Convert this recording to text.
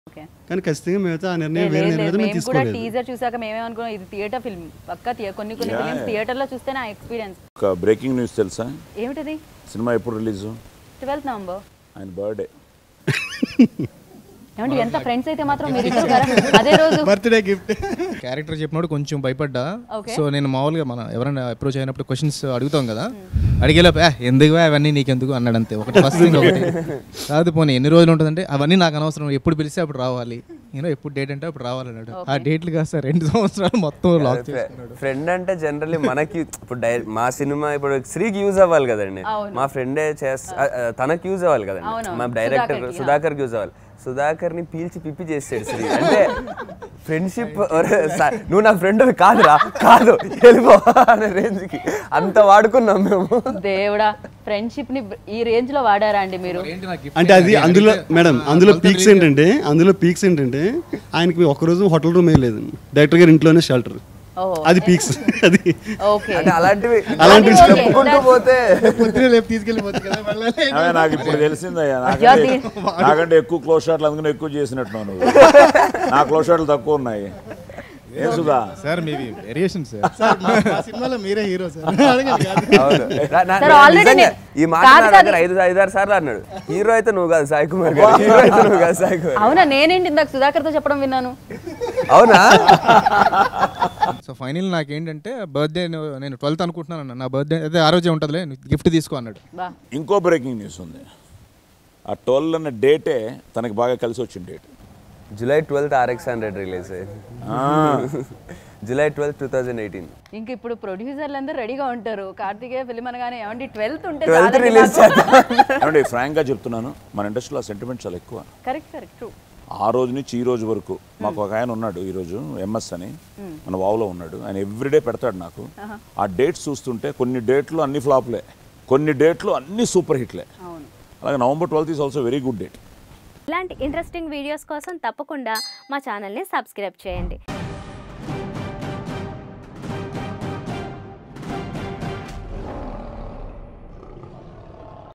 Okay కానీ ఖచ్చితంగా మేమైతే ఆ నిర్ణయం వేరే లేదు, నిర్ణయం లేదు, అయితే మేము మేము కూడా తీసుకోలేదు టీజర్ చూసాక మేమేమనుకున్నాం ఇది థియేటర్ ఫిల్మ్ పక్కా థియే- కొన్ని కొన్ని Yeah, ఫిల్మ్స్ yeah. థియేటర్ లో చూస్తే నా ఎక్స్పీరియన్స్ ఒక బ్రేకింగ్ న్యూస్ తెలుసా ఏమిటది సినిమా ఎప్పుడు రిలీజు ట్వెల్త్ నవంబర్ ఆయన బర్త్డే ఏమండి ఎంత ఫ్రెండ్స్ అయితే మాత్రం మీరు ఇద్దరు కదా అదే రోజు బర్త్డే గిఫ్ట్ క్యారెక్టర్ చెప్పినప్పుడు కొంచెం భయపడ్డా Okay. సో నేను మామూలుగా మన ఎవరైనా అప్రోచ్ అయినప్పుడు క్వశ్చన్స్ అడుగుతాం కదా అడిగేలోపు "ఏ, ఎందుకు అవన్నీ నీకెందుకు అన్నాడు అంతే ఒకటి ఫస్ట్ థింగ్ ఒకటి కాదు పోనీ ఎన్ని రోజులు ఉంటుందంటే అవన్నీ నాకు అనవసరం ఎప్పుడు పిలిస్తే అప్పుడు రావాలి నేను ఎప్పుడు డేట్ అంటే అప్పుడు రావాలన్నాడు ఆ డేట్లు కాస్త రెండు సంవత్సరాలు మొత్తం లాక్ చేసుకున్నాడు ఫ్రెండ్ అంటే జనరల్లీ మనకి ఇప్పుడు డై మా సినిమా ఇప్పుడు శ్రీకి యూజ్ అవ్వాలి కదండి మా ఫ్రెండే చేస్తా తనకి యూజ్ అవ్వాలి కదండి అవును. మా డైరెక్టర్ సుధాకర్కి, సుధాకర్కి యూజ్ అవ్వాలి సుధాకర్ ని పీల్చి పిప్పి చేసాడు శ్రీ అంటే ఫ్రెండ్షిప్ నువ్వు నా ఫ్రెండ్ కాదురా కాదు వెళ్ళిపో అనే రేంజ్ కి అంత వాడుకున్నాం మేము దేవుడా ఫ్రెండ్షిప్ ని ఈ రేంజ్ లో వాడారా అండి మీరు ఏంటి నాకు gift అంటే అది ఏంటి? అందులో అడిగితే, మేడం ఆ, అందులో కొలత పీక్స్ తెలియదు. ఏంటంటే అందులో పీక్స్ ఏంటంటే ఆయనకి ఒక్కరోజు హోటల్ రూమ్ లేదు డైరెక్టర్ గారి ఇంట్లోనే షెల్టర్ ఓ అది పీక్స్ అది ఓకే అంటే అలాంటివి అలాంటివి Okay, చెప్పుకుంటూ that's- పోతే పొద్దునే లేపు తీసుకెళ్ళిపోతుంది కదా మళ్ళీ అవే నాకు ఇప్పుడు తెలిసిందయ్యా అయ్యో, నాకంటే దీ- నాకంటే ఎక్కువ క్లోజ్ షాట్లు అందుకని ఎక్కువ చేసినట్టున్నావు నువ్వు నా క్లోజ్ షాట్లు తక్కువ ఉన్నాయి ఏం సుధా సార్ మీవి వేరియేషన్ సార్ సార్ మా సినిమాలో మీరే హీరో సార్ అడగండి కాదు. అవును నా- నా- Sir, నా already నిజంగా నేను- ఈ మాట కాదు, నా కాదు. దగ్గర ఐదు ఐదారు సార్లు అన్నాడు హీరో అయితే నువ్వు కాదు సాయి కుమార్ గారు హీరో అయితే నువ్వు కాదు సాయి కుమార్ అవునా నేనేంటి ఇందాక సుధాకర్ తో చెప్పడం విన్నాను అవునా సో ఫైనల్ నాకేంటంటే బర్త్డే నేను ట్వెల్త్ అనుకుంటున్నాను అన్న. నా బర్త్డే అయితే ఆ రోజే ఉంటుందిలే గిఫ్ట్ తీసుకో అన్నాడు బా ఇంకో బ్రేకింగ్ న్యూస్ ఉంది ఆ ట్వెల్వ్ అన్న డేటే తనకి బాగా కలిసి వచ్చిన date July twelfth RX hundred release July twelfth two thousand eighteen ఇంక ఇప్పుడు ప్రొడ్యూసర్లు అందరూ రెడీగా ఉంటారు కార్తికేయ ఫిలిం అనగానే ఏమండి ట్వెల్త్ ఉంటే ట్వెల్త్ రిలీజ్ చేద్దాం ఏమంటే ఫ్రాంక్గా చెప్తున్నాను మన ఇండస్ట్రీలో సెంటిమెంట్ చాలా ఎక్కువ కరెక్ట్ కరెక్ట్ ట్రూ ఆ రోజు నుంచి ఈ రోజు వరకు మాకు ఒక ఆయన ఉన్నాడు ఈ రోజు ఎంఎస్ అని మన వావులో ఉన్నాడు ఆయన ఎవ్రీడే పెడతాడు నాకు ఆ డేట్స్ చూస్తుంటే కొన్ని డేట్లు అన్ని ఫ్లాప్లే కొన్ని డేట్లు అన్ని సూపర్ హిట్లే అవును అలాగే November twelfth is also very good date ఇలాంటి ఇంట్రెస్టింగ్ వీడియోస్ కోసం తప్పకుండా మా ఛానల్ని సబ్స్క్రైబ్ చేయండి